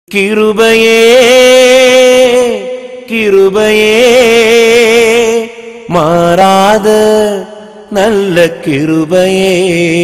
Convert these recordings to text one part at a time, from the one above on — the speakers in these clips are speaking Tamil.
கிருபையே கிருபையே மாறாத நல்ல கிருபையே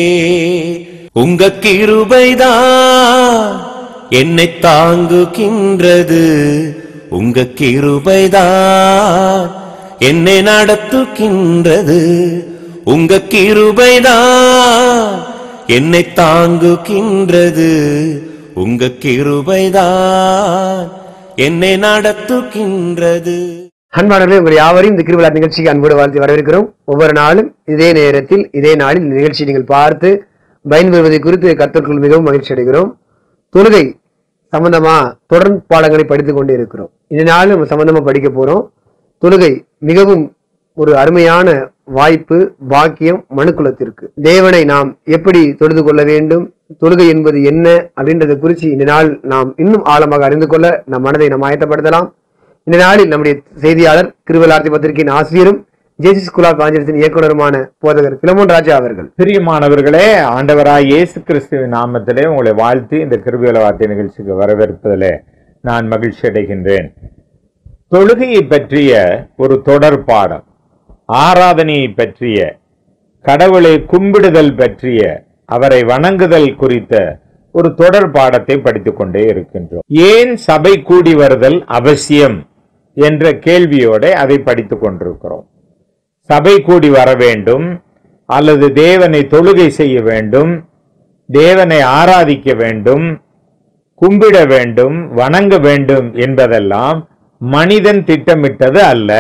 உங்க கிருபைதான் என்னை தாங்குகின்றது உங்க கிருபைதான் என்னை நடத்துகின்றது உங்க கிருபைதான் என்னை தாங்குகின்றது உங்க கிருபைதான் என்னை நடத்துகின்றது அன்பானவர்களே உங்கள் யாவரையும் இந்த கிருவிழா நிகழ்ச்சிக்கு அன்போடு வாழ்த்து வரவேற்கிறோம் ஒவ்வொரு நாளும் இதே நேரத்தில் இதே நாளில் இந்த நிகழ்ச்சியை நீங்கள் பார்த்து பயன்பெறுவதை குறித்து கர்த்தருக்குள் மிகவும் மகிழ்ச்சி அடைகிறோம் தொழுகை சம்பந்தமா தொடர்ந்து பாடங்களை படித்துக் கொண்டே இருக்கிறோம் இந்த நாள் நம்ம சம்பந்தமா படிக்க போறோம் தொழுகை மிகவும் ஒரு அருமையான வாய்ப்பு பாக்கியம் மனுக்குலத்திற்கு தேவனை நாம் எப்படி தொழுது கொள்ள வேண்டும் தொழுகை என்பது என்ன அப்படின்றத குறித்து இந்த நாள் நாம் இன்னும் ஆழமாக அறிந்து கொள்ள நம் மனதை நாம் ஆயத்தப்படுத்தலாம் இந்த நாளில் நம்முடைய செய்தியாளர் கிருவலார்த்தி பத்திரிகையின் ஆசிரியரும் ஜேசி ஸ்கூல் ஆஃப் ஆஞ்சலத்தின் இயக்குனருமான போதகர் பிலமோன் ராஜா அவர்கள் பிரியமானவர்களே ஆண்டவராய் இயேசு கிறிஸ்துவின் நாமத்திலே உங்களை வாழ்த்து இந்த கிருபியல வார்த்தை நிகழ்ச்சிக்கு வரவேற்பதிலே நான் மகிழ்ச்சி அடைகின்றேன் தொழுகையை பற்றிய ஒரு தொடர் பாடம் ஆராதனையை பற்றிய கடவுளை கும்பிடுதல் பற்றிய அவரை வணங்குதல் குறித்த ஒரு தொடர் பாடத்தை படித்துக் கொண்டே இருக்கின்றோம் ஏன் சபை கூடி வருதல் அவசியம் என்ற கேள்வியோட அதை படித்துக் கொண்டிருக்கிறோம் சபை கூடி வர வேண்டும் அல்லது தேவனை தொழுகை செய்ய வேண்டும் தேவனை ஆராதிக்க வேண்டும் கும்பிட வேண்டும் வணங்க வேண்டும் என்பதெல்லாம் மனிதன் திட்டமிட்டது அல்ல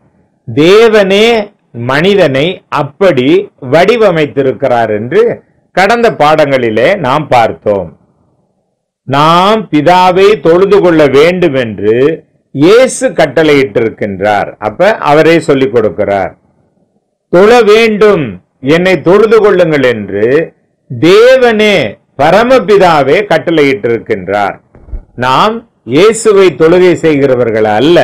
தேவனே மனிதனை அப்படி வடிவமைத்திருக்கிறார் என்று கடந்த பாடங்களிலே நாம் பார்த்தோம் நாம் பிதாவை தொழுது கொள்ள வேண்டும் என்று இயேசு கட்டளையிட்டிருக்கின்றார் அப்ப அவரே சொல்லிக் கொடுக்கிறார் தொழ வேண்டும் என்னை தொழுது கொள்ளுங்கள் என்று தேவனே பரமபிதாவே கட்டளையிட்டிருக்கின்றார் நாம் இயேசுவை தொழுகை செய்கிறவர்கள் அல்ல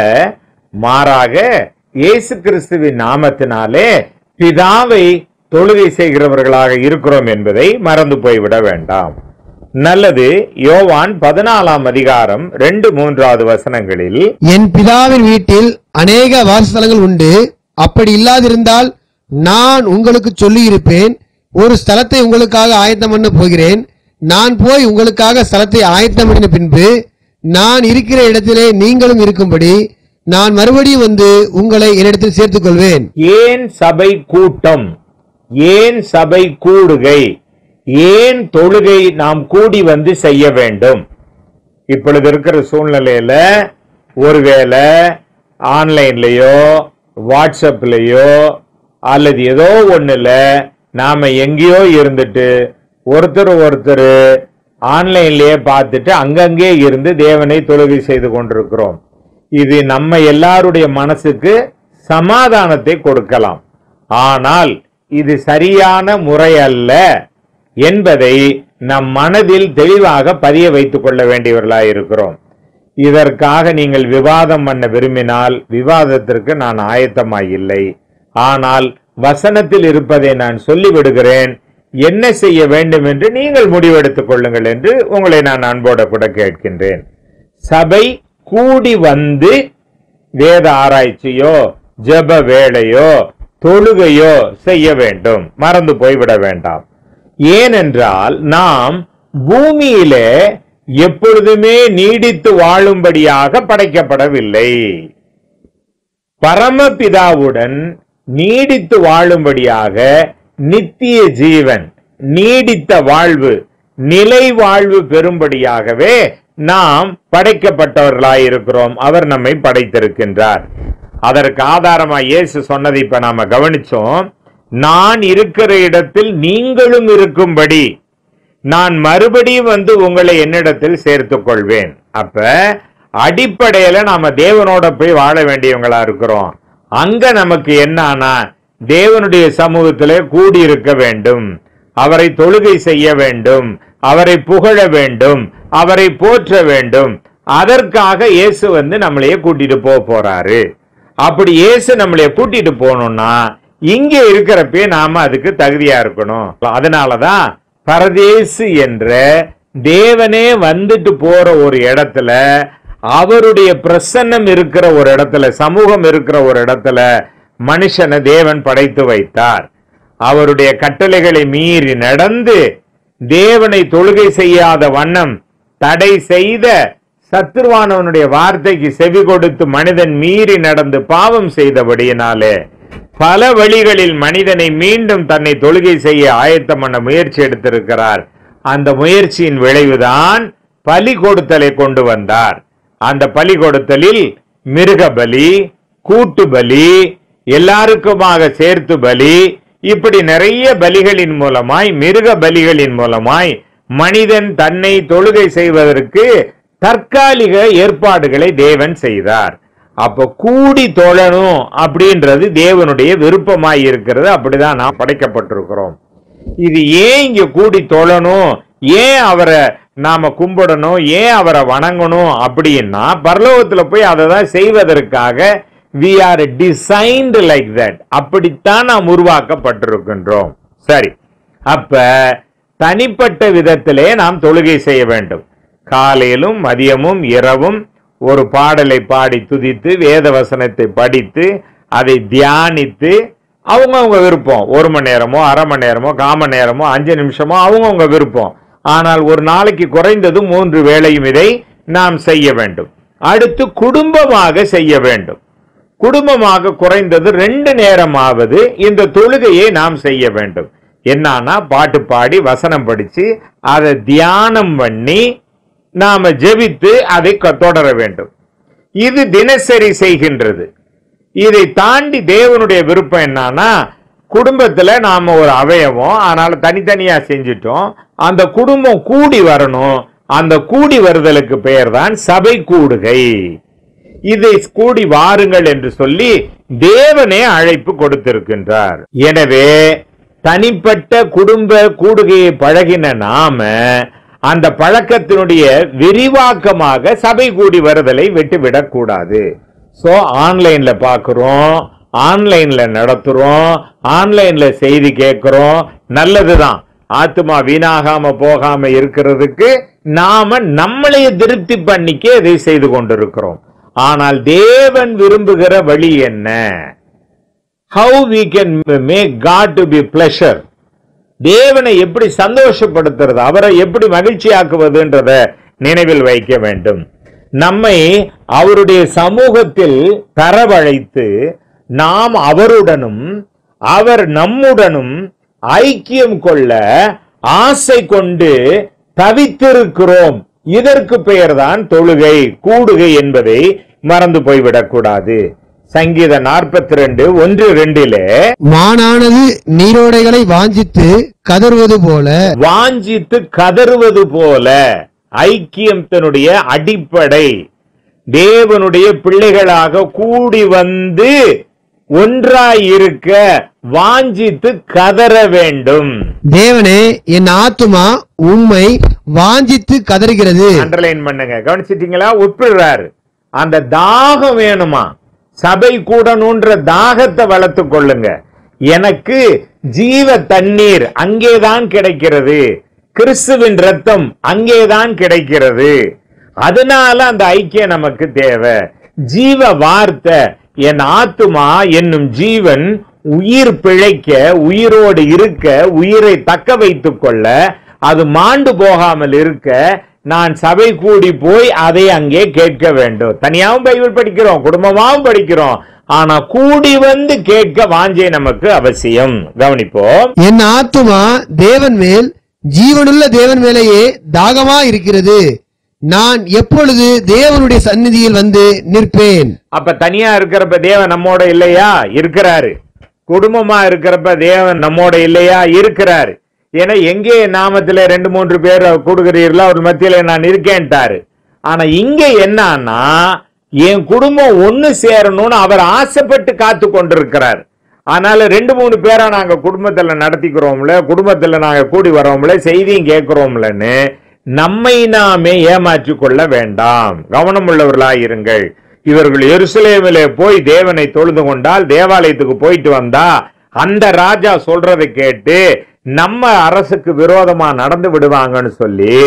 மாறாக இயேசு கிறிஸ்துவின் நாமத்தினாலே பிதாவை தொழுகை செய்கிறவர்களாக இருக்கிறோம் என்பதை மறந்து போய்விட வேண்டாம் நல்லது யோவான் பதினாலாம் அதிகாரம் ரெண்டு மூன்றாவது வசனங்களில் என் பிதாவின் வீட்டில் அநேக வாசஸ்தலங்கள் உண்டு அப்படி இல்லாதிருந்தால் நான் உங்களுக்கு சொல்லியிருப்பேன் ஒரு ஸ்தலத்தை உங்களுக்காக ஆயத்தம் பண்ண போகிறேன் நான் போய் உங்களுக்காக ஸ்தலத்தை ஆயத்தம் பண்ணின பின்பு நான் இருக்கிற இடத்திலே நீங்களும் இருக்கும்படி நான் மறுபடியும் வந்து உங்களை என்னிடத்தில் சேர்த்துக் கொள்வேன் ஏன் சபை கூட்டம் ஏன் சபை கூடுகை ஏன் தொழுகை நாம் கூடி வந்து செய்ய வேண்டும் இப்பொழுது இருக்கிற சூழ்நிலையில ஒருவேளை ஆன்லைன்லயோ வாட்ஸ்அப்லயோ அல்லது ஏதோ ஒண்ணுல நாம எங்கேயோ இருந்துட்டு ஒருத்தர் ஒருத்தர் ஆன்லைன்லயே பார்த்துட்டு அங்கங்கே இருந்து தேவனை தொழுகை செய்து கொண்டிருக்கிறோம் இது நம்ம எல்லாருடைய மனசுக்கு சமாதானத்தை கொடுக்கலாம் ஆனால் இது சரியான முறை அல்ல என்பதை நம் மனதில் தெளிவாக பதிய வைத்துக் கொள்ள வேண்டியவர்களாய் இருக்கிறோம் இதற்காக நீங்கள் விவாதம் பண்ண விரும்பினால் விவாதத்திற்கு நான் ஆயத்தமாய் இல்லை ஆனால் வசனத்தில் இருப்பதை நான் சொல்லிவிடுகிறேன் என்ன செய்ய வேண்டும் என்று நீங்கள் முடிவெடுத்துக் கொள்ளுங்கள் என்று உங்களை நான் அன்போட கூட கேட்கின்றேன் சபை கூடி வந்து வேத ஆராய்ச்சியோ ஜெப வேளையோ தொழுகையோ செய்ய வேண்டும் மறந்து போய்விட வேண்டாம் ஏனென்றால் நாம் பூமியிலே எப்பொழுதுமே நீடித்து வாழும்படியாக படைக்கப்படவில்லை பரமபிதாவுடன் நீடித்து வாழும்படியாக நித்திய ஜீவன் நீடித்த வாழ்வு நிலை வாழ்வு பெறும்படியாகவே நாம் படைக்கப்பட்டவர்களாய் இருக்கிறோம் அவர் நம்மை படைத்திருக்கின்றார் அதற்கு ஆதாரமா இயேசு சொன்னதை இப்ப நாம கவனிச்சோம் நான் இருக்கிற இடத்தில் நீங்களும் இருக்கும்படி நான் மறுபடியும் வந்து உங்களை என்னிடத்தில் சேர்த்துக் கொள்வேன் அப்ப அடிப்படையில நாம தேவனோட போய் வாழ வேண்டியவங்களா இருக்கிறோம் அங்க நமக்கு என்னன்னா தேவனுடைய சமூகத்திலே கூடியிருக்க வேண்டும் அவரை தொழுகை செய்ய வேண்டும் அவரை புகழ வேண்டும் அவரை போற்ற வேண்டும் அதற்காக இயேசு வந்து நம்மளையே கூட்டிட்டு போக போறாரு அப்படி இயேசு நம்மளைய கூட்டிட்டு போகணும்னா இங்க இருக்கிறப்பே நாம அதுக்கு தகுதியா இருக்கணும் அதனாலதான் பரதேசு என்ற தேவனே வந்துட்டு போற ஒரு இடத்துல அவருடைய பிரசன்னம் இருக்கிற ஒரு இடத்துல சமூகம் இருக்கிற ஒரு இடத்துல மனுஷனை தேவன் படைத்து வைத்தார் அவருடைய கட்டளைகளை மீறி நடந்து தேவனை தொழுகை செய்யாத வண்ணம் தடை செய்த சத்துருவானவனுடைய வார்த்தைக்கு செவி கொடுத்து மனிதன் மீறி நடந்து பாவம் செய்தபடியினாலே பல வழிகளில் மனிதனை மீண்டும் தன்னை தொழுகை செய்ய ஆயத்தம் பண்ண முயற்சி எடுத்திருக்கிறார் அந்த முயற்சியின் விளைவுதான் பலி கொடுத்தலை கொண்டு வந்தார் அந்த பலி கொடுத்தலில் மிருக பலி கூட்டு பலி எல்லாருக்குமாக சேர்த்து பலி இப்படி நிறைய பலிகளின் மூலமாய் மிருக பலிகளின் மூலமாய் மனிதன் தன்னை தொழுகை செய்வதற்கு தற்காலிக ஏற்பாடுகளை தேவன் செய்தார் அப்ப கூடி தொழணும் அப்படின்றது தேவனுடைய விருப்பமாய் இருக்கிறது அப்படிதான் நாம் படைக்கப்பட்டிருக்கிறோம் இது ஏன் இங்க கூடி தொழணும் ஏன் அவரை நாம கும்பிடணும் ஏன் அவரை வணங்கணும் அப்படின்னா பரலோகத்துல போய் அதை தான் செய்வதற்காக we are designed like that அப்படித்தான் நாம் உருவாக்கப்பட்டிருக்கின்றோம் சரி அப்ப தனிப்பட்ட விதத்திலே நாம் தொழுகை செய்ய வேண்டும் காலையிலும் மதியமும் இரவும் ஒரு பாடலை பாடி துதித்து வேத வசனத்தை படித்து அதை தியானித்து அவங்கவங்க விருப்பம் ஒரு மணி நேரமோ அரை மணி நேரமோ கால் மணி நேரமோ அஞ்சு நிமிஷமோ அவங்கவங்க விருப்பம் ஆனால் ஒரு நாளைக்கு குறைந்தது மூன்று வேளையும் இதை நாம் செய்ய வேண்டும் அடுத்து குடும்பமாக செய்ய வேண்டும் குடும்பமாக குறைந்தது ரெண்டு நேரமாவது இந்த தொழுகையை நாம் செய்ய வேண்டும் என்னன்னா பாட்டு பாடி வசனம் படிச்சு அதை தியானம் பண்ணி நாம ஜெபித்து அதை க- தொடர வேண்டும் இது தினசரி செய்கின்றது இதை தாண்டி தேவனுடைய விருப்பம் என்னன்னா குடும்பத்துல நாம ஒரு அவயவம் ஆனால் தனித்தனியா செஞ்சிட்டோம் அந்த குடும்பம் கூடி வரணும் அந்த கூடி வருதலுக்கு பெயர் தான் சபை கூடுகை இதை கூடி வாருங்கள் என்று சொல்லி தேவனே அழைப்பு கொடுத்திருக்கின்றார் எனவே தனிப்பட்ட குடும்ப கூடுகையை பழகின நாம அந்த பழக்கத்தினுடைய விரிவாக்கமாக சபை கூடி வருதலை விட்டுவிடக் கூடாது சோ ஆன்லைன்ல பாக்குறோம் ஆன்லைன்ல நடத்துறோம் ஆன்லைன்ல செய்தி கேட்கிறோம் நல்லதுதான் ஆத்மா வீணாகாம போகாம இருக்கிறதுக்கு நாம நம்மளைய திருப்தி பண்ணிக்க இதை செய்து கொண்டிருக்கிறோம் ஆனால் தேவன் விரும்புகிற வழி என்ன how we can make God to be pleasure தேவனை எப்படி சந்தோஷப்படுத்துறது அவரை எப்படி மகிழ்ச்சியாக்குவதுன்றத நினைவில் வைக்க வேண்டும் நம்மை அவருடைய சமூகத்தில் தரவழைத்து நாம் அவருடனும் அவர் நம்முடனும் ஐக்கியம் கொள்ள ஆசை கொண்டு தவித்திருக்கிறோம் இதற்கு பெயர்தான் தொழுகை கூடுகை என்பதை மறந்து போய்விடக் கூடாது சங்கீத நாற்பத்தி ரெண்டு ஒன்று ரெண்டிலே மானானது நீரோடைகளை வாஞ்சித்து கதறுவது போல வாஞ்சித்து கதறுவது போல ஐக்கியத்தினுடைய அடிப்படை தேவனுடைய பிள்ளைகளாக கூடி வந்து ஒன்றாய் இருக்க வாஞ்சித்து கதற வேண்டும் தேவனே என் ஆத்துமா உம்மை வாஞ்சித்து கதறுகிறது அண்டர்லைன் பண்ணுங்க கவனிச்சிட்டீங்களா ஒப்பிடுறாரு அந்த தாகம் வேணுமா சபை கூடணுன்ற தாகத்தை வளர்த்து கொள்ளுங்க எனக்கு ஜீவ தண்ணீர் அங்கேதான் கிடைக்கிறது கிறிஸ்துவின் ரத்தம் அங்கேதான் கிடைக்கிறது அதனால அந்த ஐக்கியம் நமக்கு தேவை ஜீவ வார்த்தை என் ஆத்துமா என்னும் ஜீவன் உயிர் பிழைக்க உயிரோடு இருக்க உயிரை தக்க வைத்துக் கொள்ள அது மாண்டு போகாமல் இருக்க நான் சபை கூடி போய் அதை அங்கே கேட்க வேண்டும் தனியாவும் பைபிள் படிக்கிறோம் குடும்பமாவும் படிக்கிறோம் ஆனா கூடி வந்து கேட்க வாஞ்சை நமக்கு அவசியம் கவனிப்போம் என் ஆத்துமா தேவன் மேல் ஜீவனுள்ள தேவன் மேலேயே தாகமா இருக்கிறது நான் எப்பொழுது தேவனுடைய சந்நிதியில் வந்து நிற்பேன் அப்ப தனியா இருக்கிறப்ப தேவன் நம்மோட இல்லையா இருக்கிறாரு குடும்பமா இருக்கிறப்ப தேவன் நம்மோட இல்லையா இருக்கிறாரு ஏன்னா எங்கே என் நாமத்திலே ரெண்டு மூன்று பேர் கூடுகிறீர்களோ அவர் மத்தியில நான் இருக்கேன்ட்டாரு ஆனா இங்க என்னன்னா என் குடும்பம் ஒண்ணு சேரணும்னு அவர் ஆசைப்பட்டு காத்து கொண்டிருக்கிறார் அதனால ரெண்டு மூணு பேரா நாங்க குடும்பத்துல நடத்திக்கிறோம்ல குடும்பத்துல நாங்க கூடி வரோம்ல செய்தியும் கேட்கிறோம்லன்னு நம்மை நாமே ஏமாற்றிக் கொள்ள வேண்டாம் கவனம் உள்ளவர்களாயிருங்கள் இவர்கள் எருசலேமிலே போய் தேவனை தொழுது கொண்டால் தேவாலயத்துக்கு போயிட்டு வந்தா அந்த ராஜா சொல்றதை கேட்டு நம்ம அரசுக்கு விரோதமா நடந்து விடுவாங்கன்னு சொல்லி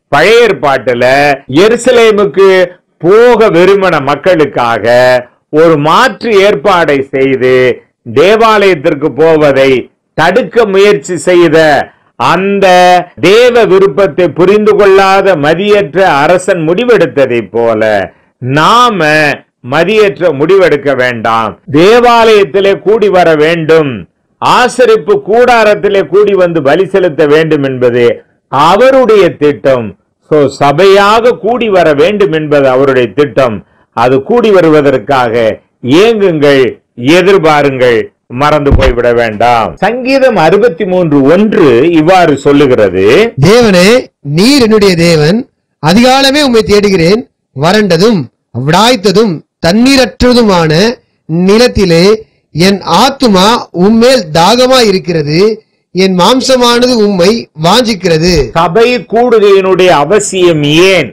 பழைய ஏற்பாட்டுல எருசலேமுக்கு போக விரும்பின மக்களுக்காக ஒரு மாற்று ஏற்பாடை செய்து தேவாலயத்திற்கு போவதை தடுக்க முயற்சி செய்த அந்த தேவ விருப்பத்தை புரிந்து கொள்ளாத மதியற்ற அரசன் முடிவெடுத்ததைப் போல நாம மதியற்ற முடிவெடுக்க வேண்டாம் தேவாலயத்திலே கூடி வர வேண்டும் ஆசரிப்பு கூடாரத்திலே கூடி வந்து பலி செலுத்த வேண்டும் என்பது அவருடைய திட்டம் சோ சபையாக கூடி வர வேண்டும் என்பது அவருடைய திட்டம் அது கூடி வருவதற்காக ஏங்குங்கள் எதிர்பாருங்கள் மறந்து போய்விட வேண்டாம் சங்கீதம் அறுபத்தி மூன்று ஒன்று இவ்வாறு சொல்லுகிறது தேவனே நீர் என்னுடைய தேவன் அதிகாலமே உம்மை தேடுகிறேன் வறண்டதும் விடாய்த்ததும் தண்ணீரற்றதுமான நிலத்திலே என் ஆத்துமா உம்மேல் தாகமா இருக்கிறது என் மாம்சமானது உம்மை வாஞ்சிக்கிறது சபை கூடுகையினுடைய அவசியம் ஏன்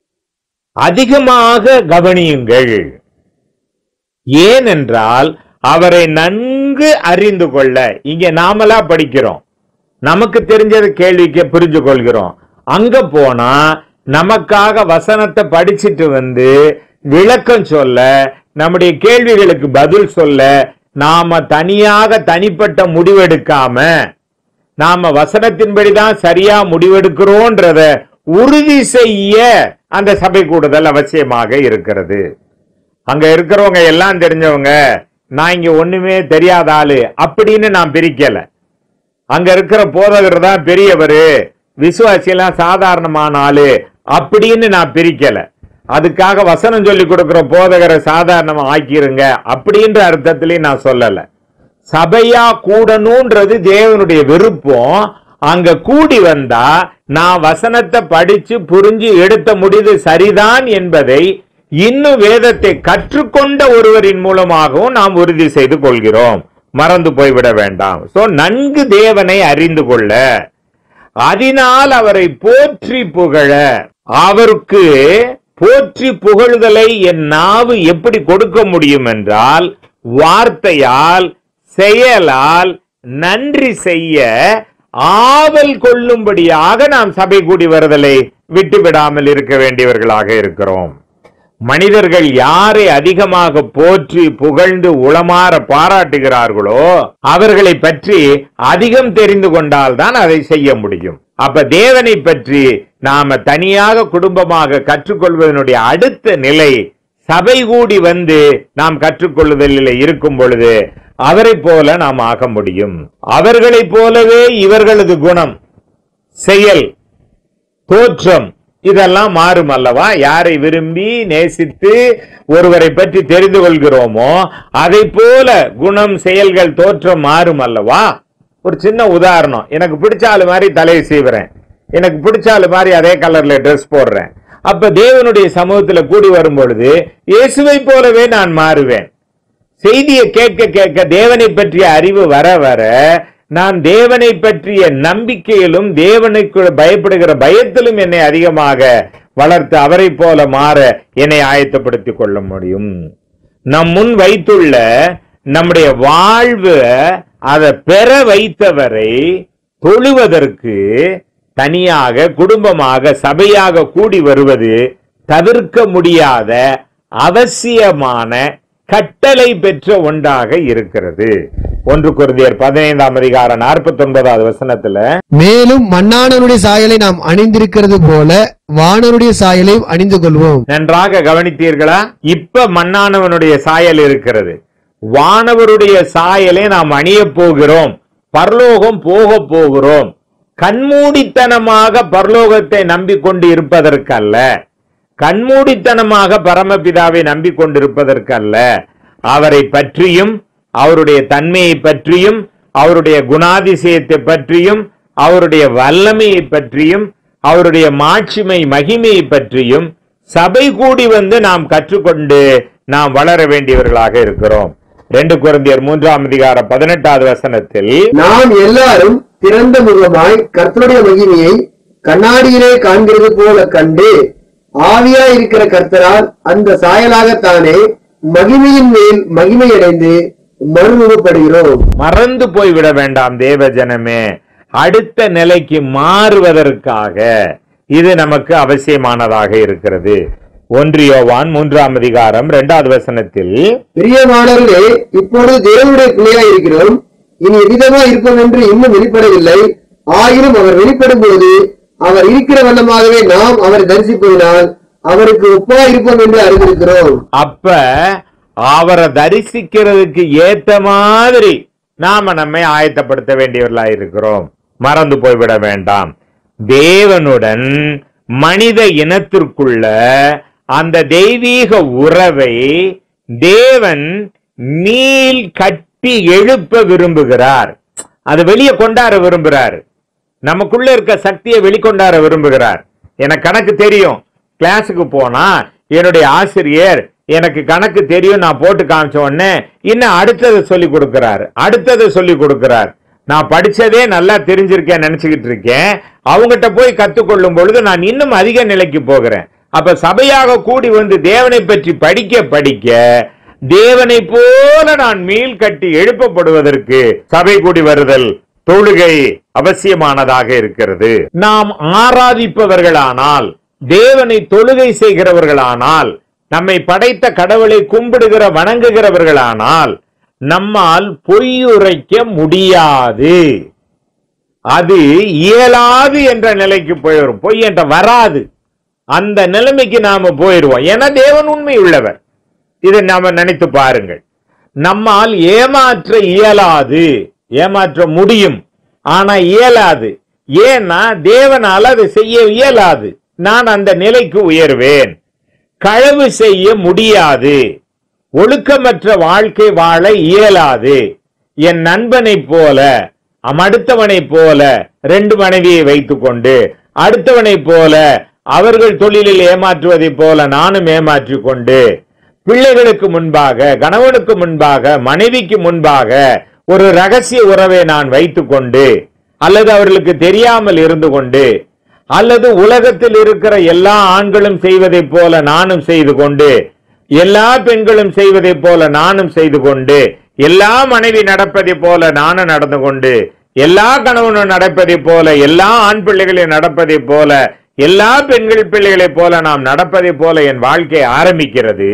அதிகமாக கவனியுங்கள் ஏனென்றால் அவரை நன்கு அறிந்து கொள்ள இங்க நாமலா படிக்கிறோம் நமக்கு தெரிஞ்சது கேள்விக்கு புரிஞ்சு கொள்கிறோம் அங்க போனா நமக்காக வசனத்தை படிச்சிட்டு வந்து விளக்கம் சொல்ல நம்முடைய கேள்விகளுக்கு பதில் சொல்ல நாம தனியாக தனிப்பட்ட முடிவெடுக்காம நாம வசனத்தின்படிதான் சரியா முடிவெடுக்கிறோன்றத உறுதி செய்ய அந்த சபை கூடுதல் அவசியமாக இருக்கிறது அங்க இருக்கிறவங்க எல்லாம் தெரிஞ்சவங்க நான் இங்க ஒண்ணுமே தெரியாத ஆளு அப்படின்னு நான் பிரிக்கல அங்க இருக்கிற போதகர் தான் பெரியவரு விசுவாசி எல்லாம் சாதாரணமான ஆளு அப்படின்னு நான் பிரிக்கல அதுக்காக வசனம் சொல்லி கொடுக்கிற போதகரை சாதாரணமா ஆக்கிருங்க அப்படின்ற அர்த்தத்திலையும் நான் சொல்லல சபையா கூடணும்ன்றது தேவனுடைய விருப்பம் அங்க கூடி வந்தா நான் வசனத்தை படிச்சு புரிஞ்சு எடுத்த முடிவு சரிதான் என்பதை இன்னும் வேதத்தை கற்றுக்கொண்ட ஒருவரின் மூலமாகவும் நாம் உறுதி செய்து கொள்கிறோம் மறந்து போய்விட வேண்டாம் சோ நன்கு தேவனை அறிந்து கொள்ள அதனால் அவரை போற்றி புகழ அவருக்கு போற்றி புகழுதலை என் நாவு எப்படி கொடுக்க முடியும் என்றால் வார்த்தையால் செயலால் நன்றி செய்ய ஆவல் கொள்ளும்படியாக நாம் சபை கூடி வருதலை விட்டுவிடாமல் இருக்க வேண்டியவர்களாக இருக்கிறோம் மனிதர்கள் யாரை அதிகமாக போற்றி புகழ்ந்து உளமாற பாராட்டுகிறார்களோ அவர்களை பற்றி அதிகம் தெரிந்து கொண்டால்தான் அதை செய்ய முடியும் அப்ப தேவனை பற்றி நாம தனியாக குடும்பமாக கற்றுக்கொள்வதனுடைய அடுத்த நிலை சபை கூடி வந்து நாம் கற்றுக்கொள்ளுதலில் இருக்கும் பொழுது அவரை போல நாம் ஆக முடியும் அவர்களைப் போலவே இவர்களது குணம் செயல் தோற்றம் இதெல்லாம் மாறும் அல்லவா யாரை விரும்பி நேசித்து ஒருவரை பற்றி தெரிந்து கொள்கிறோமோ அதை போல குணம் செயல்கள் தோற்றம் மாறும் அல்லவா ஒரு சின்ன உதாரணம் எனக்கு பிடிச்ச ஆளு மாதிரி தலையை சீவுறேன் எனக்கு பிடிச்ச ஆளு மாதிரி அதே கலர்ல Dress போடுறேன் அப்ப தேவனுடைய சமூகத்துல கூடி வரும் பொழுது இயேசுவை போலவே நான் மாறுவேன் செய்தியை கேட்க கேட்க தேவனை பற்றிய அறிவு வர வர நான் தேவனை பற்றிய நம்பிக்கையிலும் தேவனுக்கு பயப்படுகிற பயத்திலும் என்னை அதிகமாக வளர்த்து அவரை போல மாற என்னை ஆயத்தப்படுத்திக் கொள்ள முடியும் நம் முன் வைத்துள்ள நம்முடைய வாழ்வு அதை பெற வைத்தவரை தொழுவதற்கு தனியாக குடும்பமாக சபையாக கூடி வருவது தவிர்க்க முடியாத அவசியமான கட்டளை பெற்ற ஒன்றாக இருக்கிறது ஒன்று குருதியர் பதினைந்தாம் அதிகாரம் நாற்பத்தி ஒன்பதாவது வசனத்துல மேலும் மன்னானனுடைய சாயலை நாம் அணிந்திருக்கிறது போல வானருடைய சாயலையும் அணிந்து கொள்வோம் நன்றாக கவனித்தீர்களா இப்ப மண்ணானவனுடைய சாயல் இருக்கிறது வானவருடைய சாயலை நாம் அணியப் போகிறோம் பரலோகம் போக போகிறோம் கண்மூடித்தனமாக பரலோகத்தை நம்பிக்கொண்டு இருப்பதற்கல்ல கண்மூடித்தனமாக பரமபிதாவை நம்பிக்கொண்டிருப்பதற்கல்ல அவரை பற்றியும் அவருடைய தன்மையை பற்றியும் அவருடைய குணாதிசயத்தை பற்றியும் அவருடைய வல்லமையை பற்றியும் அவருடைய மாட்சிமை மகிமையை பற்றியும் சபை கூடி வந்து நாம் கற்றுக்கொண்டு நாம் வளர வேண்டியவர்களாக இருக்கிறோம் ரெண்டு குழந்தையர் மூன்றாம் அதிகாரம் பதினெட்டாவது வசனத்தில் நாம் எல்லாரும் திறந்த முகமாய் கர்த்தருடைய மகிமையை கண்ணாடியிலே காண்கிறது போல கண்டு ஆவியாய் இருக்கிற கர்த்தரால் அந்த சாயலாகத்தானே மகிமையின் மேல் மகிமையடைந்து மறுரூபப்படுகிறோம் மறந்து போய்விட வேண்டாம் தேவ ஜனமே அடுத்த நிலைக்கு மாறுவதற்காக இது நமக்கு அவசியமானதாக இருக்கிறது ஒன்றியோவான் மூன்றாம் அதிகாரம் இரண்டாவது வசனத்தில் பிரியமானவர்களே இப்பொழுது தேவனுடைய பிள்ளையாய் இருக்கிறோம் இனி எவ்விதமா இருப்போம் என்று இன்னும் வெளிப்படவில்லை ஆயினும் அவர் வெளிப்படும் போது அவர் இருக்கிற வண்ணமாகவே நாம் அவரை தரிசிப்பதனால் அவருக்கு ஒப்பா இருப்போம் என்று அறிந்திருக்கிறோம் அப்ப அவரை தரிசிக்கிறதுக்கு ஏத்த மாதிரி நாம நம்மை ஆயத்தப்படுத்த வேண்டியவர்களா இருக்கிறோம் மறந்து போய்விட வேண்டாம் தேவனுடன் மனித இனத்திற்குள்ள அந்த தெய்வீக உறவை தேவன் நீல் கட்டி எழுப்ப விரும்புகிறார் அது வெளியே கொண்டாட விரும்புகிறார் நமக்குள்ள இருக்க சக்தியை வெளிக்கொண்டார விரும்புகிறார் எனக்கு கணக்கு தெரியும் கிளாஸுக்கு போனா என்னுடைய ஆசிரியர் எனக்கு கணக்கு தெரியும் நான் போட்டு காமிச்ச உடனே இன்னும் அடுத்ததை சொல்லி கொடுக்கிறார் அடுத்ததை சொல்லி கொடுக்கிறார் நான் படிச்சதே நல்லா தெரிஞ்சிருக்கேன் நினைச்சுக்கிட்டு இருக்கேன் அவங்ககிட்ட போய் கத்துக்கொள்ளும் பொழுது நான் இன்னும் அதிக நிலைக்கு போகிறேன் அப்ப சபையாக கூடி வந்து தேவனை பற்றி படிக்க படிக்க தேவனை போல நான் மீள் கட்டி எழுப்பப்படுவதற்கு சபை கூடி வருதல் தொழுகை அவசியமானதாக இருக்கிறது நாம் ஆராதிப்பவர்களானால் தேவனை தொழுகை செய்கிறவர்களானால் நம்மை படைத்த கடவுளை கும்பிடுகிற வணங்குகிறவர்களானால் நம்மால் பொய்யுரைக்க முடியாது அது இயலாது என்ற நிலைக்கு போயிடும் பொய் என்ற வராது அந்த நிலைமைக்கு நாம போயிடுவோம் ஏன்னா தேவன் உண்மை உள்ளவர் இதை நாம நினைத்து பாருங்கள் நம்மால் ஏமாற்ற இயலாது ஏமாற்ற முடியும் ஆனா இயலாது ஏன்னா தேவனால் அதை செய்ய இயலாது நான் அந்த நிலைக்கு உயர்வேன் களவு செய்ய முடியாது ஒழுக்கமற்ற வாழ்க்கை வாழ இயலாது என் நண்பனைப் போல அம் அடுத்தவனைப் போல ரெண்டு மனைவியை வைத்துக்கொண்டு அடுத்தவனைப் போல அவர்கள் தொழிலில் ஏமாற்றுவதைப் போல நானும் ஏமாற்றிக் கொண்டு பிள்ளைகளுக்கு முன்பாக கணவனுக்கு முன்பாக மனைவிக்கு முன்பாக ஒரு ரகசிய உறவை நான் வைத்துக்கொண்டு அல்லது அவர்களுக்கு தெரியாமல் இருந்து கொண்டு அல்லது உலகத்தில் இருக்கிற எல்லா ஆண்களும் செய்வதைப் போல நானும் செய்து கொண்டு எல்லா பெண்களும் செய்வதைப் போல நானும் செய்து கொண்டு எல்லா மனைவி நடப்பதைப் போல நானும் நடந்து கொண்டு எல்லா கணவனும் நடப்பதைப் போல எல்லா ஆண் பிள்ளைகளையும் நடப்பதைப் போல எல்லா பெண்கள் பிள்ளைகளைப் போல நாம் நடப்பதைப் போல என் வாழ்க்கை ஆரம்பிக்கிறது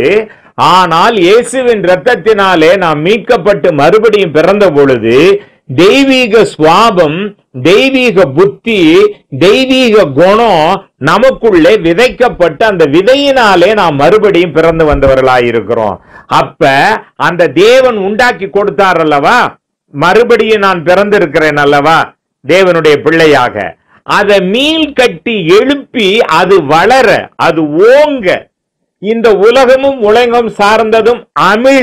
ஆனால் இயேசுவின் இரத்தத்தினாலே நாம் மீட்கப்பட்டு மறுபடியும் பிறந்த பொழுது தெய்வீக சுவாபம் தெய்வீக புத்தி தெய்வீக குணம் நமக்குள்ளே விதைக்கப்பட்டு அந்த விதையினாலே நாம் மறுபடியும் பிறந்து வந்தவர்களாயிருக்கிறோம் அப்ப அந்த தேவன் உண்டாக்கி கொடுத்தார் அல்லவா மறுபடியும் நான் பிறந்திருக்கிறேன் அல்லவா தேவனுடைய பிள்ளையாக அதை மீள் கட்டி எழுப்பி அது வளர அது ஓங்க இந்த உலகமும் உலகம் சார்ந்ததும் அமிழ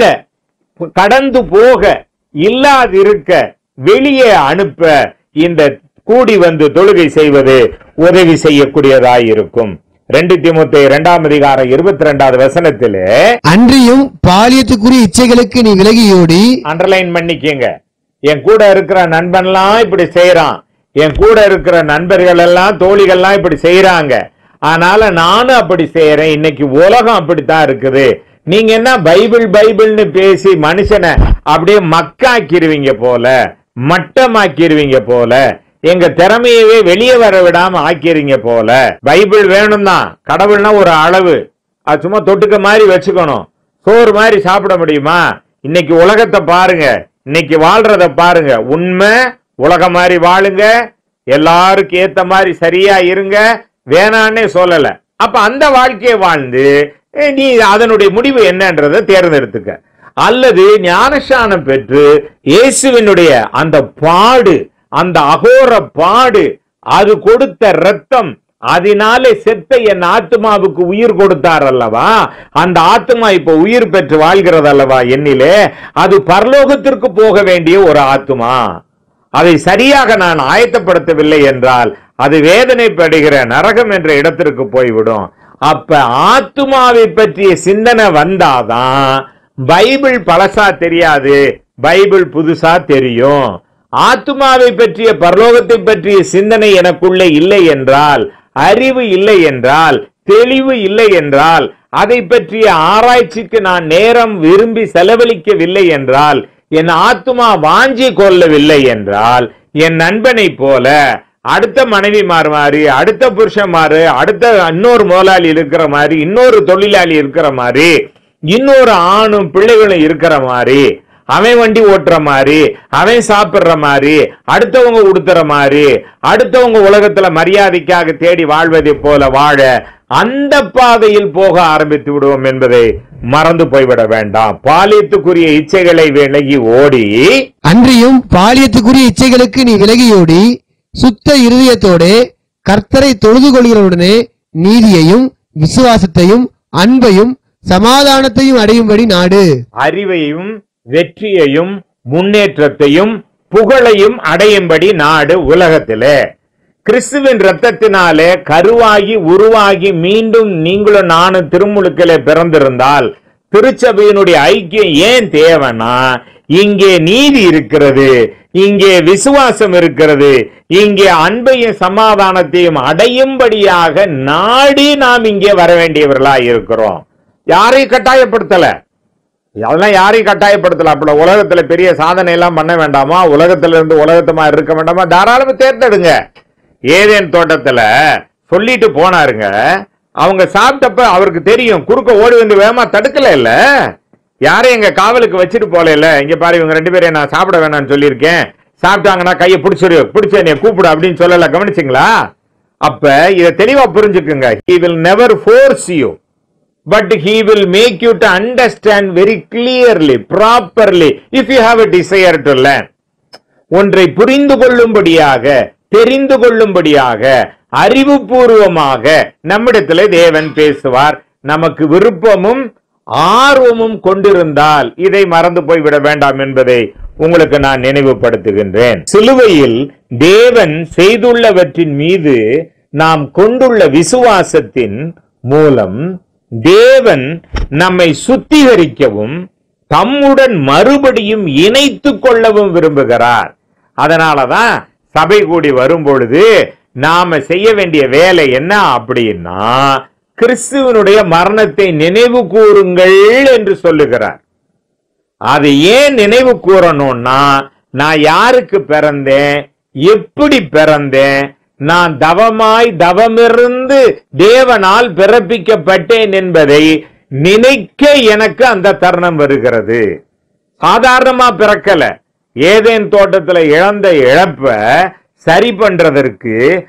கடந்து போக இல்லாதிருக்க வெளியே அனுப்ப இந்த கூடி வந்து தொழுகை செய்வது உதவி செய்யக்கூடியதாயிருக்கும் ரெண்டு திமுத்தை இரண்டாம் அதிகாரம் இருபத்தி ரெண்டாவது வசனத்திலே அன்றியும் பாலியத்துக்குரிய இச்சைகளுக்கு நீ விலகியோடி அண்டர்லைன் பண்ணிக்கங்க என் கூட இருக்கிற நண்பன்லாம் இப்படி செய்யறான் என் கூட இருக்கிற நண்பர்கள் எல்லாம் தோழிகள்லாம் இப்படி செய்யறாங்க அதனால நானும் அப்படி செய்யறேன் இன்னைக்கு உலகம் அப்படித்தான் இருக்குது நீங்க என்ன பைபிள் பைபிள்னு பேசி மனுஷனை அப்படியே மக்காக்கிருவீங்க போல மட்டமாக்கிருவீங்க போல எங்க திறமையவே வெளியே வர விடாம ஆக்கிறீங்க போல பைபிள் வேணும் தான் கடவுள்னா ஒரு அளவு அது சும்மா தொட்டுக்க மாதிரி வச்சுக்கணும் சோறு மாதிரி சாப்பிட முடியுமா இன்னைக்கு உலகத்தை பாருங்க இன்னைக்கு வாழ்றத பாருங்க உண்மை உலகம் மாதிரி வாழுங்க எல்லாருக்கும் ஏத்த மாதிரி சரியா இருங்க வேணான்னே சொல்லல அப்ப அந்த வாழ்க்கையை வாழ்ந்து eh, நீ அதனுடைய முடிவு என்னன்றதை தேர்ந்தெடுத்துக்க அல்லது ஞானஸ்நானம் பெற்று இயேசுவினுடைய அந்த பாடு அந்த அகோர பாடு அது கொடுத்த ரத்தம் அதனாலே செத்த என் ஆத்மாவுக்கு உயிர் கொடுத்தார் அல்லவா அந்த ஆத்மா இப்ப உயிர் பெற்று வாழ்கிறது அல்லவா என்னிலே அது பரலோகத்திற்கு போக வேண்டிய ஒரு ஆத்மா அதை சரியாக நான் ஆயத்தப்படுத்தவில்லை என்றால் அது வேதனைப்படுகிற நரகம் என்ற இடத்திற்கு போய்விடும் அப்ப ஆத்துமாவை பற்றிய சிந்தனை வந்தாதான் பைபிள் பழசா தெரியாது பைபிள் புதுசா தெரியும் ஆத்துமாவை பற்றிய பரலோகத்தை பற்றிய சிந்தனை எனக்குள்ளே இல்லை என்றால் அறிவு இல்லை என்றால் தெளிவு இல்லை என்றால் அதை பற்றிய ஆராய்ச்சிக்கு நான் நேரம் விரும்பி செலவழிக்கவில்லை என்றால் என் ஆத்துமா வாஞ்சி கொள்ளவில்லை என்றால் என் நண்பனைப் போல அடுத்த மனைவி மாறு மாதிரி அடுத்த புருஷன் மாறு அடுத்த இன்னொரு முதலாளி இருக்கிற மாதிரி இன்னொரு தொழிலாளி இருக்கிற மாதிரி இன்னொரு ஆணும் பிள்ளைகளும் இருக்கிற மாதிரி அவன் வண்டி ஓட்டுற மாதிரி அவன் சாப்பிடுற மாதிரி அடுத்தவங்க உடுத்துற மாதிரி அடுத்தவங்க உலகத்துல மரியாதைக்காக தேடி வாழ்வதை போல வாழ அந்த பாதையில் போக ஆரம்பித்து விடுவோம் என்பதை மறந்து போய்விட வேண்டாம் பாலியத்துக்குரிய இச்சைகளை விலகி ஓடி அன்றியும் பாலியத்துக்குரிய இச்சைகளுக்கு நீ விலகியோடி சுத்த இருதயத்தோடே கர்த்தரை தொழுது கொள்கிறவுடனே நீதியையும் விசுவாசத்தையும் அன்பையும் சமாதானத்தையும் அடையும்படி நாடு அறிவையும் வெற்றியையும் முன்னேற்றத்தையும் புகழையும் அடையும்படி நாடு உலகத்திலே கிறிஸ்துவின் ரத்தத்தினாலே கருவாகி உருவாகி மீண்டும் நீங்களும் நானும் திருமுழுக்கிலே பிறந்திருந்தால் திருச்சபையினுடைய ஐக்கியம் ஏன் தேவைன்னா இங்கே நீதி இருக்கிறது இங்கே விசுவாசம் இருக்கிறது இங்கே அன்பையும் சமாதானத்தையும் அடையும்படியாக நாடி நாம் இங்கே வர வேண்டியவர்களா இருக்கிறோம் யாரையும் கட்டாயப்படுத்தல அதெல்லாம் யாரையும் கட்டாயப்படுத்தல அப்படி உலகத்துல பெரிய சாதனை எல்லாம் பண்ண வேண்டாமா உலகத்துல இருந்து உலகத்தமா இருக்க வேண்டாமா தாராளமா தேர்ந்தெடுங்க ஏதேன் தோட்டத்துல சொல்லிட்டு போனாருங்க அவங்க சாப்பிட்டப்ப அவருக்கு தெரியும் குறுக்க ஓடி வந்து வேகமா தடுக்கல இல்ல யாரையும் எங்க காவலுக்கு வச்சுட்டு போல இல்ல இங்க பாரு இவங்க ரெண்டு பேரையும் நான் சாப்பிட வேணாம்னு சொல்லியிருக்கேன் சாப்பிட்டாங்கன்னா கையை பிடிச்சிரு பிடிச்ச என்னைய கூப்பிடு அப்படின்னு சொல்லல கவனிச்சிங்களா அப்ப இதை தெளிவா புரிஞ்சுக்குங்க he will never force you but he will make you to understand very clearly properly if you have a desire to learn ஒன்றை புரிந்து கொள்ளும்படியாக தெரிந்து கொள்ளும்படியாக அறிவுபூர்வமாக நம்மிடத்தில் தேவன் பேசுவார் நமக்கு விருப்பமும் ஆர்வமும் கொண்டிருந்தால் இதை மறந்து போய்விட வேண்டாம் என்பதை உங்களுக்கு நான் நினைவுபடுத்துகின்றேன் சிலுவையில் தேவன் செய்துள்ளவற்றின் மீது நாம் கொண்டுள்ள விசுவாசத்தின் மூலம் தேவன் நம்மை சுத்திகரிக்கவும் தம்முடன் மறுபடியும் இணைத்துக் கொள்ளவும் விரும்புகிறார் அதனாலதான் சபை கூடி வரும் பொழுது நாம செய்ய வேண்டிய வேலை என்ன அப்படின்னா கிறிஸ்துவனுடைய மரணத்தை நினைவு கூறுங்கள் என்று சொல்லுகிறார் அதை ஏன் நினைவு கூறணும்னா நான் யாருக்கு பிறந்தேன் எப்படி பிறந்தேன் நான் தவமாய் தவமிருந்து தேவனால் பிறப்பிக்கப்பட்டேன் என்பதை நினைக்க எனக்கு அந்த தருணம் வருகிறது சாதாரணமா பிறக்கல ஏதேன் தோட்டத்துல இழந்த இழப்ப சரி பண்றதற்கு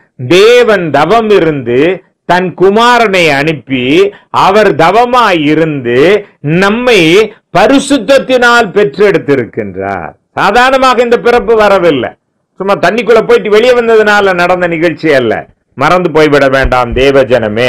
தேவன் தவம் இருந்து தன் குமாரனை அனுப்பி அவர் தவமாய் இருந்து நம்மை பரிசுத்தத்தினால் பெற்றெடுத்திருக்கின்றார் சாதாரணமாக இந்த பிறப்பு வரவில்லை சும்மா தண்ணிக்குள்ள போயிட்டு வெளியே வந்ததுனால நடந்த நிகழ்ச்சி அல்ல மறந்து போய்விட வேண்டாம் தேவ ஜனமே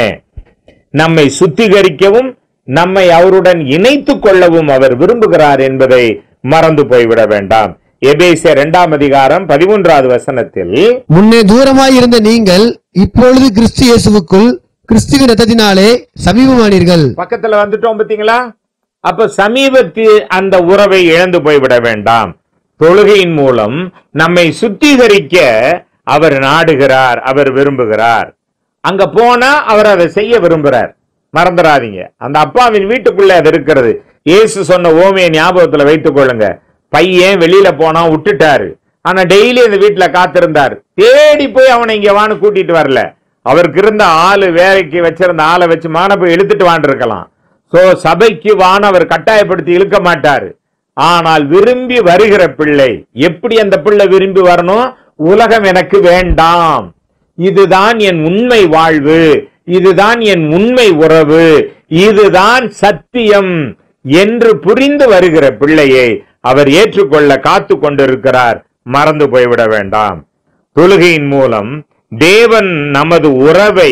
நம்மை சுத்திகரிக்கவும் நம்மை அவருடன் இணைத்துக் கொள்ளவும் அவர் விரும்புகிறார் என்பதை மறந்து போய்விட வேண்டாம் எபேசிய இரண்டாம் அதிகாரம் பதிமூன்றாவது வசனத்தில் முன்னே தூரமாய் இருந்த நீங்கள் இப்பொழுது கிறிஸ்து இயேசுவுக்குள் கிறிஸ்துவின் ரத்தத்தினாலே சமீபமானீர்கள் பக்கத்துல வந்துட்டோம் பாத்தீங்களா அப்ப சமீபத்து அந்த உறவை இழந்து போய்விட வேண்டாம் தொழுகையின் மூலம் நம்மை சுத்திகரிக்க அவர் நாடுகிறார் அவர் விரும்புகிறார் அங்க போனா அவர் அதை செய்ய விரும்புறார் மறந்துடாதீங்க அந்த அப்பாவின் வீட்டுக்குள்ள அது இருக்கிறது இயேசு சொன்ன ஓமையை ஞாபகத்துல வைத்துக் கொள்ளுங்க பையன் வெளியில போனா விட்டுட்டாரு ஆனா டெய்லி அந்த வீட்டுல காத்திருந்தார் தேடி போய் அவனை இங்க வான்னு கூட்டிட்டு வரல அவருக்கு இருந்த ஆளு வேலைக்கு வச்சிருந்த ஆளை வச்சு மான போய் இழுத்துட்டு வான்னு இருக்கலாம் சோ சபைக்கு வான அவர் கட்டாயப்படுத்தி இழுக்க மாட்டாரு ஆனால் விரும்பி வருகிற பிள்ளை எப்படி அந்த பிள்ளை விரும்பி வரணும் உலகம் எனக்கு வேண்டாம் இதுதான் என் உண்மை வாழ்வு இதுதான் என் உண்மை உறவு இதுதான் சத்தியம் என்று புரிந்து வருகிற பிள்ளையை அவர் ஏற்றுக்கொள்ள காத்து கொண்டிருக்கிறார் மறந்து போய்விட வேண்டாம் தொழுகையின் மூலம் தேவன் நமது உறவை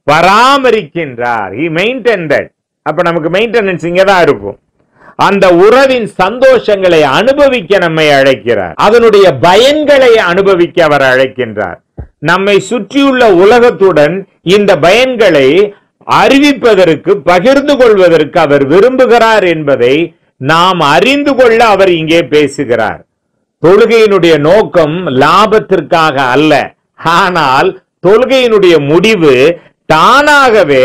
பராமரிக்கின்றார் he maintained that அப்ப நமக்கு மெயின்டெனன்ஸ் இங்க தான் இருக்கும் அந்த உறவின் சந்தோஷங்களை அனுபவிக்க நம்மை அழைக்கிறார் அதனுடைய பயன்களை அனுபவிக்க அவர் அழைக்கின்றார் நம்மை சுற்றியுள்ள உலகத்துடன் இந்த பயன்களை அறிவிப்பதற்கு பகிர்ந்து கொள்வதற்கு அவர் விரும்புகிறார் என்பதை நாம் அறிந்து கொள்ள அவர் இங்கே பேசுகிறார் தொழுகையினுடைய நோக்கம் லாபத்திற்காக அல்ல ஆனால் தொழுகையினுடைய முடிவு தானாகவே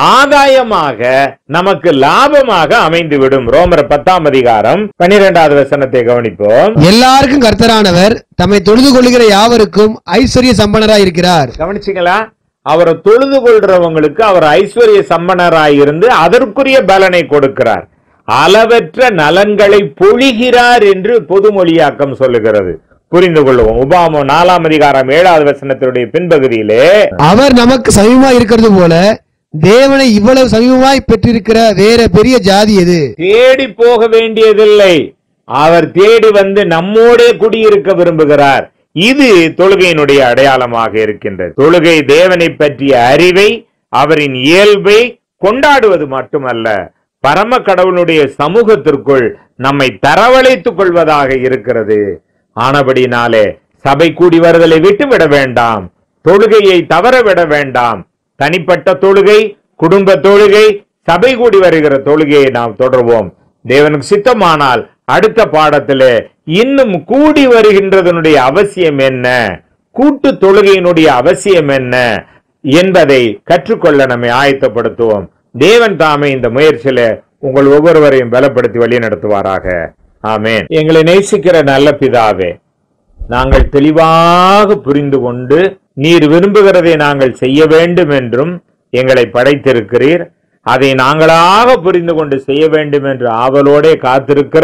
ஆதாயமாக நமக்கு லாபமாக அமைந்துவிடும் ரோமர் பத்தாம் அதிகாரம் பன்னிரெண்டாவது வசனத்தை கவனிப்போம் எல்லாருக்கும் கர்த்தரானவர் தம்மை தொழுது கொள்ளுகிற யாவருக்கும் ஐஸ்வர்ய சம்பனராய் இருக்கிறார் கவனிச்சிங்களா அவரை தொழுது கொள்றவங்களுக்கு அவர் ஐஸ்வர்ய சம்பனராய் இருந்து அதற்குரிய பலனை கொடுக்கிறார் அளவற்ற நலன்களை பொழிகிறார் என்று பொதுமொழியாக்கம் சொல்லுகிறது புரிந்து கொள்வோம் உபாமம் நாலாம் அதிகாரம் ஏழாவது வசனத்தினுடைய பின்பகுதியிலே அவர் நமக்கு சமீபமாய் இருக்கிறது போல தேவனை இவ்வளவு சமீபமாய் பெற்றிருக்கிற வேற பெரிய ஜாதி எது தேடி போக வேண்டியதில்லை அவர் தேடி வந்து நம்மோடே குடியிருக்க விரும்புகிறார் இது தொழுகையினுடைய அடையாளமாக இருக்கின்றது தொழுகை தேவனை பற்றிய அறிவை அவரின் இயல்பை கொண்டாடுவது மட்டுமல்ல பரம கடவுளுடைய சமூகத்திற்குள் நம்மை தரவழைத்துக் கொள்வதாக இருக்கிறது ஆனபடினாலே சபை கூடி வருதலை விட்டுவிட வேண்டாம் தொழுகையை தவறவிட வேண்டாம் தனிப்பட்ட தொழுகை குடும்ப தொழுகை சபை கூடி வருகிற தொழுகையை நாம் தொடர்வோம் தேவனுக்கு சித்தமானால் அடுத்த பாடத்திலே இன்னும் கூடி வருகின்றதனுடைய அவசியம் என்ன கூட்டு தொழுகையினுடைய அவசியம் என்ன என்பதை கற்றுக்கொள்ள நம்மை ஆயத்தப்படுத்துவோம் தேவன் தாமே இந்த முயற்சியில உங்கள் ஒவ்வொருவரையும் பலப்படுத்தி வழி நடத்துவாராக ஆமென் எங்களை நேசிக்கிற நல்ல பிதாவே நாங்கள் தெளிவாக புரிந்து கொண்டு நீர் விரும்புகிறதை நாங்கள் செய்ய வேண்டும் என்றும் எங்களை படைத்திருக்கிறீர் அதை நாங்களாக புரிந்து கொண்டு செய்ய வேண்டும் என்று ஆவலோடே காத்திருக்கிற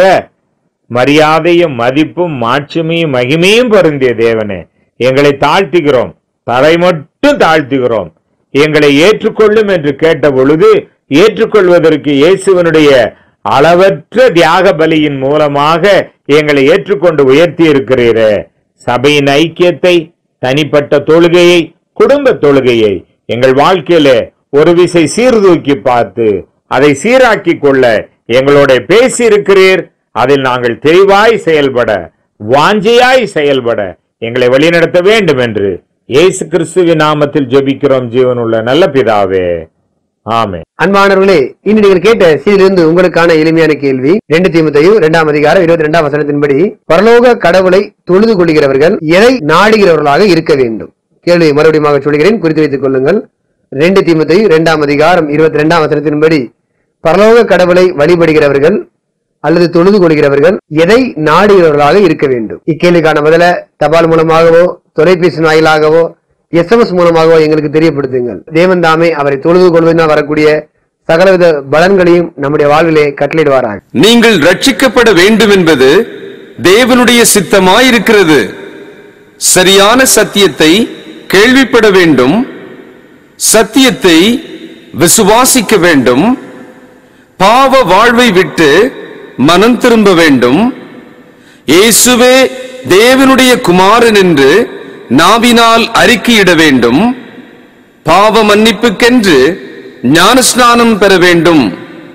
மரியாதையும் மதிப்பும் மாட்சிமையும் மகிமையும் பொருந்திய தேவனே எங்களை தாழ்த்துகிறோம் தலை மட்டும் தாழ்த்துகிறோம் எங்களை ஏற்றுக்கொள்ளும் என்று கேட்ட பொழுது ஏற்றுக்கொள்வதற்கு இயேசுவனுடைய அளவற்ற தியாக பலியின் மூலமாக எங்களை ஏற்றுக்கொண்டு உயர்த்தி இருக்கிறீரே சபையின் ஐக்கியத்தை தனிப்பட்ட தொழுகையை குடும்ப தொழுகையை எங்கள் வாழ்க்கையில ஒரு விசை சீர்தூக்கி பார்த்து அதை சீராக்கி கொள்ள எங்களோட பேசி இருக்கிறீர் அதில் நாங்கள் தெளிவாய் செயல்பட வாஞ்சையாய் செயல்பட எங்களை வழிநடத்த வேண்டும் என்று இயேசு கிறிஸ்துவின் நாமத்தில் ஜெபிக்கிறோம் ஜீவனுள்ள நல்ல பிதாவே ஆமே அன்பானவர்களே இன்று நீங்கள் கேட்ட செய்தியிலிருந்து உங்களுக்கான எளிமையான கேள்வி ரெண்டு தீமத்தையும் இரண்டாம் அதிகாரம் இருபத்தி ரெண்டாம் வசனத்தின்படி பரலோக கடவுளை தொழுது கொள்கிறவர்கள் எதை நாடுகிறவர்களாக இருக்க வேண்டும் கேள்வி மறுபடியும் சொல்கிறேன் குறித்து வைத்துக் கொள்ளுங்கள் ரெண்டு தீமத்தையும் இரண்டாம் அதிகாரம் இருபத்தி ரெண்டாம் வசனத்தின்படி பரலோக கடவுளை வழிபடுகிறவர்கள் அல்லது தொழுது கொள்கிறவர்கள் எதை நாடுகிறவர்களாக இருக்க வேண்டும் இக்கேள்விக்கான பதில தபால் மூலமாகவோ தொலைபேசி வாயிலாகவோ எஸ்எம்எஸ் மூலமாகவோ எங்களுக்கு தெரியப்படுத்துங்கள் தேவன் தாமே அவரை தொழுது கொள்வதனால் வரக்கூடிய சகலவித பலன்களையும் நம்முடைய வாழ்விலே கட்டளையிடுவாராக நீங்கள் ரட்சிக்கப்பட வேண்டும் என்பது தேவனுடைய சித்தமாயிருக்கிறது சரியான சத்தியத்தை கேள்விப்பட வேண்டும் சத்தியத்தை விசுவாசிக்க வேண்டும் பாவ வாழ்வை விட்டு மனம் திரும்ப வேண்டும் இயேசுவே தேவனுடைய குமாரன் என்று நாவினால் அறிக்கையிட வேண்டும் பாவ மன்னிப்புக்கென்று ஞானஸ்நானம் பெற வேண்டும்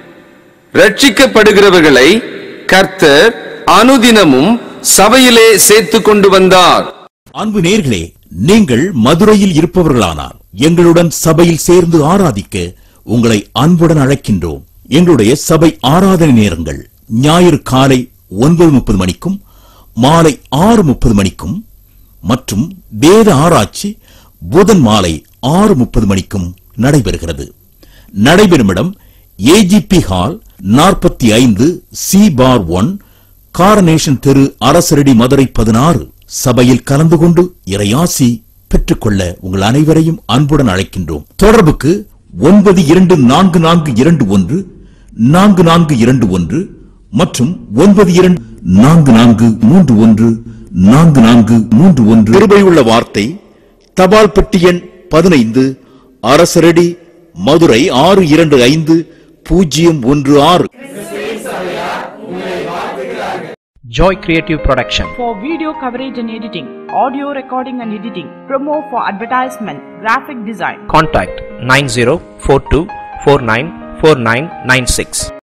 ரட்சிக்கப்படுகிறவர்களை கர்த்தர் அனுதினமும் சபையிலே சேர்த்து கொண்டு வந்தார் அன்பு நேர்களே நீங்கள் மதுரையில் இருப்பவர்களானால் எங்களுடன் சபையில் சேர்ந்து ஆராதிக்க உங்களை அன்புடன் அழைக்கின்றோம் எங்களுடைய சபை ஆராதனை நேரங்கள் ஞாயிறு காலை ஒன்பது முப்பது மணிக்கும் மாலை ஆறு முப்பது மணிக்கும் மற்றும் வேத ஆராய்ச்சி புதன் மாலை ஆறு முப்பது மணிக்கும் நடைபெறுகிறது நடைபெறும் இடம் ஏஜிபி ஹால் நாற்பத்தி ஐந்து சி பார் ஒன் காரனேஷன் தெரு அரசரடி மதுரை பதினாறு சபையில் கலந்து கொண்டு இறையாசி பெற்றுக்கொள்ள உங்கள் அனைவரையும் அன்புடன் அழைக்கின்றோம் தொடர்புக்கு ஒன்பது இரண்டு நான்கு நான்கு இரண்டு ஒன்று நான்கு நான்கு இரண்டு ஒன்று மற்றும் ஒன்பது இரண்டு நான்கு நான்கு மூன்று ஒன்று நான்கு நான்கு மூன்று ஒன்று கிருபையுள்ள வார்த்தை தபால் பெட்டி எண் பதினைந்து அரசரடி மதுரை ஆறு இரண்டு ஐந்து பூஜ்ஜியம் ஒன்று ஆறு Joy Creative Production. for video coverage and editing, audio recording and editing, promo for advertisement, graphic design. Contact 9042494996.